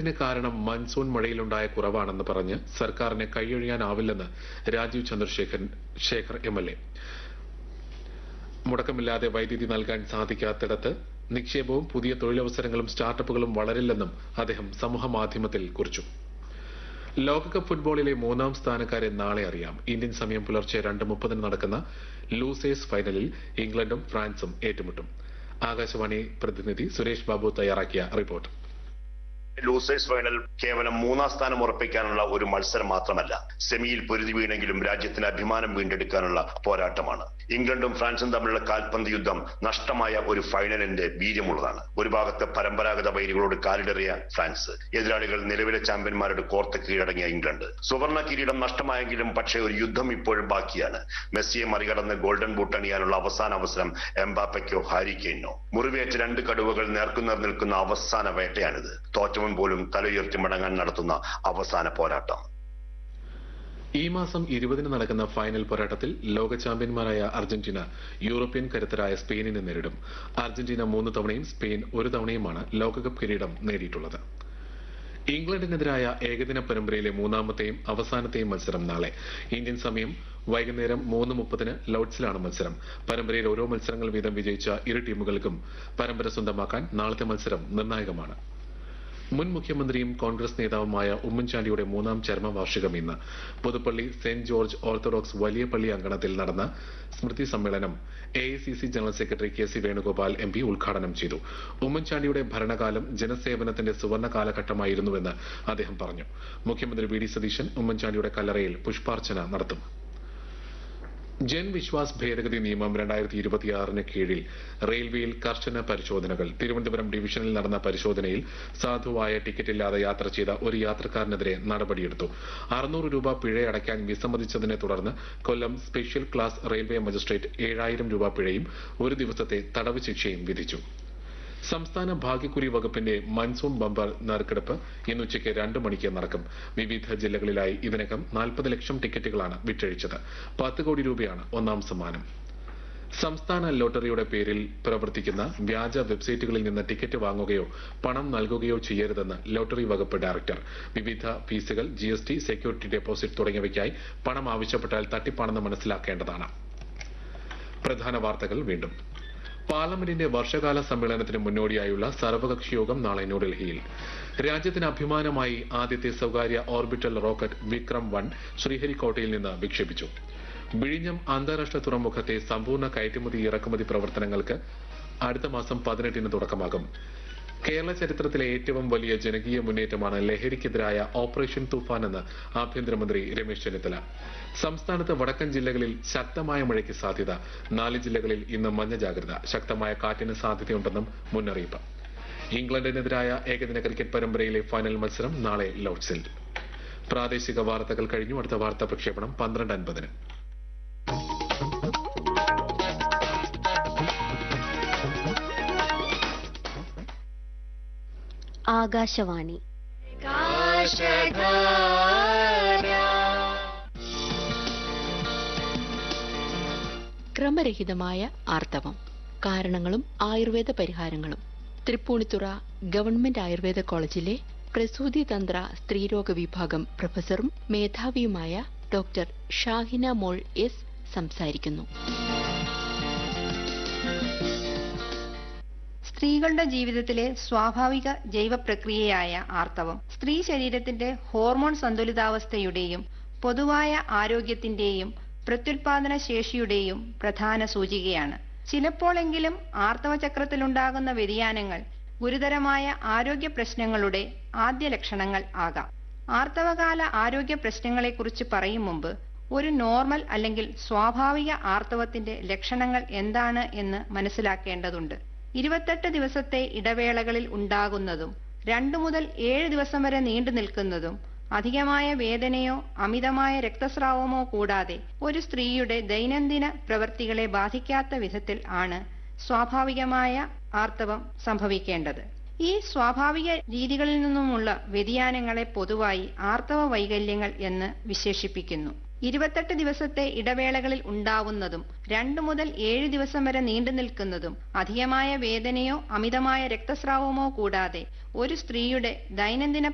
പ്രളയത്തിന് കാരണം മൺസൂൺ മഴയിലുണ്ടായ കുറവാണെന്ന് പറഞ്ഞ് സർക്കാരിന് കൈയൊഴിയാനാവില്ലെന്ന് Rajeev Chandrasekharan Shekhar M L A മുടക്കമില്ലാതെ വൈദ്യുതി നൽകാൻ സാധിക്കാത്തിടത്ത് നിക്ഷേപവും പുതിയ തൊഴിലവസരങ്ങളും സ്റ്റാർട്ടപ്പുകളും വളരില്ലെന്നും അദ്ദേഹം സമൂഹമാധ്യമത്തിൽ കുറിച്ചു ലോകകപ്പ് ഫുട്ബോളിലെ മൂന്നാം സ്ഥാനക്കാരെ നാളെ അറിയാം ഇന്ത്യൻ സമയം പുലർച്ചെ രണ്ട് മുപ്പതിന് നടക്കുന്ന ലൂസേഴ്സ് ഫൈനലിൽ ഇംഗ്ലണ്ടും ഫ്രാൻസും ഏറ്റുമുട്ടും ആകാശവാണി പ്രതിനിധി സുരേഷ് ബാബു തയ്യാറാക്കിയ റിപ്പോർട്ട് ലൂസേഴ്സ് ഫൈനൽ കേവലം മൂന്നാം സ്ഥാനം ഉറപ്പിക്കാനുള്ള ഒരു മത്സരം മാത്രമല്ല സെമിയിൽ പൊരുതി വീണെങ്കിലും രാജ്യത്തിന് അഭിമാനം വീണ്ടെടുക്കാനുള്ള പോരാട്ടമാണ് ഇംഗ്ലണ്ടും ഫ്രാൻസും തമ്മിലുള്ള കാൽപന്ത് യുദ്ധം നഷ്ടമായ ഒരു ഫൈനലിന്റെ വീര്യമുള്ളതാണ് ഒരു ഭാഗത്ത് പരമ്പരാഗത വൈരികളോട് കാലിടറിയ ഫ്രാൻസ് എതിരാളികൾ നിലവിലെ ചാമ്പ്യന്മാരുടെ കോർത്ത് കീഴടങ്ങിയ ഇംഗ്ലണ്ട് സുവർണ കിരീടം നഷ്ടമായെങ്കിലും പക്ഷേ ഒരു യുദ്ധം ഇപ്പോഴും ബാക്കിയാണ് മെസ്സിയെ മറികടന്ന് ഗോൾഡൻ ബൂട്ട് അണിയാനുള്ള അവസാന അവസരം എംബാപ്പയ്ക്കോ ഹാരിക്കെയിനോ മുറിവേറ്റ രണ്ട് കടുവകൾ നേർക്കുനേർ നിൽക്കുന്ന അവസാന വേട്ടയാണിത് തോറ്റവൻ പോലും തലയുയർത്തി മടങ്ങാൻ നടത്തുന്ന അവസാന പോരാട്ടം ഈ മാസം ഇരുപതിന് നടക്കുന്ന ഫൈനൽ പോരാട്ടത്തിൽ ലോക ചാമ്പ്യന്മാരായ അർജന്റീന യൂറോപ്യൻ കരുത്തരായ സ്പെയിനിനെ നേരിടും അർജന്റീന മൂന്ന് തവണയും സ്പെയിൻ ഒരു തവണയുമാണ് ലോകകപ്പ് കിരീടം നേടിയിട്ടുള്ളത് ഇംഗ്ലണ്ടിനെതിരായ ഏകദിന പരമ്പരയിലെ മൂന്നാമത്തെയും അവസാനത്തെയും മത്സരം നാളെ ഇന്ത്യൻ സമയം വൈകുന്നേരം മൂന്ന് മുപ്പതിന് ലോഡ്സിലാണ് മത്സരം പരമ്പരയിൽ ഓരോ മത്സരങ്ങൾ വീതം വിജയിച്ച ഇരു ടീമുകൾക്കും പരമ്പര സ്വന്തമാക്കാൻ നാളത്തെ മത്സരം നിർണായകമാണ് മുൻ മുഖ്യമന്ത്രിയും കോൺഗ്രസ് നേതാവുമായ ഉമ്മൻചാണ്ടിയുടെ മൂന്നാം ചരമവാർഷികം ഇന്ന് പുതുപ്പള്ളി സെന്റ് ജോർജ് ഓർത്തഡോക്സ് വലിയ പള്ളി അങ്കണത്തിൽ നടന്ന സ്മൃതി സമ്മേളനം A general secretary K C Venugopal M P ഉദ്ഘാടനം ചെയ്തു ഉമ്മൻചാണ്ടിയുടെ ഭരണകാലം ജനസേവനത്തിന്റെ സുവർണ കാലഘട്ടമായിരുന്നുവെന്ന് അദ്ദേഹം പറഞ്ഞു മുഖ്യമന്ത്രി വി ഡി സതീശൻ ഉമ്മൻചാണ്ടിയുടെ കല്ലറയിൽ പുഷ്പാർച്ചന നടത്തും ജൻ വിശ്വാസ് ഭേദഗതി നിയമം രണ്ടായിരത്തി ഇരുപത്തിയാറിന് കീഴിൽ റെയിൽവേയിൽ കർശന പരിശോധനകൾ തിരുവനന്തപുരം ഡിവിഷനിൽ നടന്ന പരിശോധനയിൽ സാധുവായ ടിക്കറ്റില്ലാതെ യാത്ര ചെയ്ത ഒരു യാത്രക്കാരനെതിരെ നടപടിയെടുത്തു അറുന്നൂറ് രൂപ പിഴ അടയ്ക്കാൻ വിസമ്മതിച്ചതിനെ തുടർന്ന് Kollam special class railway magistrate ഏഴായിരം രൂപ പിഴയും ഒരു ദിവസത്തെ തടവ് ശിക്ഷയും വിധിച്ചു സംസ്ഥാന ഭാഗ്യക്കുറി വകുപ്പിന്റെ മൺസൂൺ ബമ്പർ നറുക്കെടുപ്പ് ഇന്ന് ഉച്ചയ്ക്ക് രണ്ട് മണിക്ക് നടക്കും വിവിധ ജില്ലകളിലായി ഇതിനകം നാൽപ്പത് ലക്ഷം ടിക്കറ്റുകളാണ് വിറ്റഴിച്ചത് പത്ത് കോടി രൂപയാണ് ഒന്നാം സമ്മാനം സംസ്ഥാന ലോട്ടറിയുടെ പേരിൽ പ്രവർത്തിക്കുന്ന വ്യാജ വെബ്സൈറ്റുകളിൽ നിന്ന് ടിക്കറ്റ് വാങ്ങുകയോ പണം നൽകുകയോ ചെയ്യരുതെന്ന് ലോട്ടറി വകുപ്പ് ഡയറക്ടർ വിവിധ ഫീസുകൾ G S T security deposit തുടങ്ങിയവയ്ക്കായി പണം ആവശ്യപ്പെട്ടാൽ തട്ടിപ്പാണെന്ന് മനസ്സിലാക്കേണ്ടതാണ് പ്രധാന വാർത്തകൾ വീണ്ടും പാർലമെന്റിന്റെ വർഷകാല സമ്മേളനത്തിന് മുന്നോടിയായുള്ള സർവകക്ഷി യോഗം നാളെ ന്യൂഡൽഹിയിൽ രാജ്യത്തിന് അഭിമാനമായി ആദ്യത്തെ സ്വകാര്യ ഓർബിറ്റൽ റോക്കറ്റ് വിക്രം വൺ ശ്രീഹരിക്കോട്ടയിൽ നിന്ന് വിക്ഷേപിച്ചു വിഴിഞ്ഞം അന്താരാഷ്ട്ര തുറമുഖത്തെ സമ്പൂർണ്ണ കയറ്റുമതി ഇറക്കുമതി പ്രവർത്തനങ്ങൾക്ക് അടുത്ത മാസം പതിനെട്ടിന് തുടക്കമാകും കേരള ചരിത്രത്തിലെ ഏറ്റവും വലിയ ജനകീയ മുന്നേറ്റമാണ് ലഹരിക്കെതിരായ ഓപ്പറേഷൻ തുഫാൻ എന്ന് ആഭ്യന്തരമന്ത്രി രമേശ് ചെന്നിത്തല സംസ്ഥാനത്ത് വടക്കൻ ജില്ലകളിൽ ശക്തമായ മഴയ്ക്ക് സാധ്യത നാല് ജില്ലകളിൽ ഇന്ന് മഞ്ഞ ജാഗ്രത ശക്തമായ കാറ്റിന് സാധ്യതയുണ്ടെന്നും മുന്നറിയിപ്പ് ഇംഗ്ലണ്ടിനെതിരായ ഏകദിന ക്രിക്കറ്റ് പരമ്പരയിലെ ഫൈനൽ മത്സരം നാളെ ലോഡ്സിൽ പ്രാദേശിക വാർത്തകൾ കഴിഞ്ഞു അടുത്ത വാർത്താ പ്രക്ഷേപണം പന്ത്രണ്ട് അൻപതിന് ആകാശവാണി ക്രമരഹിതമായ ആർത്തവം കാരണങ്ങളും ആയുർവേദ പരിഹാരങ്ങളും തൃപ്പൂണിത്തുറ ഗവൺമെന്റ് ആയുർവേദ കോളേജിലെ പ്രസൂതി തന്ത്ര സ്ത്രീരോഗ വിഭാഗം പ്രൊഫസറും മേധാവിയുമായ ഡോക്ടർ ഷാഹിന മോൾ എസ് സംസാരിക്കുന്നു സ്ത്രീകളുടെ ജീവിതത്തിലെ സ്വാഭാവിക ജൈവ പ്രക്രിയയായ ആർത്തവം സ്ത്രീ ശരീരത്തിന്റെ ഹോർമോൺ സന്തുലിതാവസ്ഥയുടെയും പൊതുവായ ആരോഗ്യത്തിന്റെയും പ്രത്യുൽപാദന ശേഷിയുടെയും പ്രധാന സൂചികയാണ് ചിലപ്പോഴെങ്കിലും ആർത്തവ ചക്രത്തിലുണ്ടാകുന്ന വ്യതിയാനങ്ങൾ ഗുരുതരമായ ആരോഗ്യ പ്രശ്നങ്ങളുടെ ആദ്യ ലക്ഷണങ്ങൾ ആകാം ആർത്തവകാല ആരോഗ്യ പ്രശ്നങ്ങളെക്കുറിച്ച് പറയും മുമ്പ് ഒരു നോർമൽ അല്ലെങ്കിൽ സ്വാഭാവിക ആർത്തവത്തിന്റെ ലക്ഷണങ്ങൾ എന്താണ് എന്ന് മനസ്സിലാക്കേണ്ടതുണ്ട് ഇരുപത്തെട്ട് ദിവസത്തെ ഇടവേളകളിൽ ഉണ്ടാകുന്നതും രണ്ടു മുതൽ ഏഴ് ദിവസം വരെ നീണ്ടു നിൽക്കുന്നതും അധികമായ വേദനയോ അമിതമായ രക്തസ്രാവമോ കൂടാതെ ഒരു സ്ത്രീയുടെ ദൈനംദിന പ്രവൃത്തികളെ ബാധിക്കാത്ത വിധത്തിൽ ആണ് സ്വാഭാവികമായ ആർത്തവം സംഭവിക്കേണ്ടത് ഈ സ്വാഭാവിക രീതികളിൽ നിന്നുമുള്ള വ്യതിയാനങ്ങളെ പൊതുവായി ആർത്തവ വൈകല്യങ്ങൾ എന്ന് വിശേഷിപ്പിക്കുന്നു ഇരുപത്തെട്ട് ദിവസത്തെ ഇടവേളകളിൽ ഉണ്ടാവുന്നതും രണ്ടു മുതൽ ഏഴ് ദിവസം വരെ നീണ്ടു നിൽക്കുന്നതും അധികമായ വേദനയോ അമിതമായ രക്തസ്രാവമോ കൂടാതെ ഒരു സ്ത്രീയുടെ ദൈനംദിന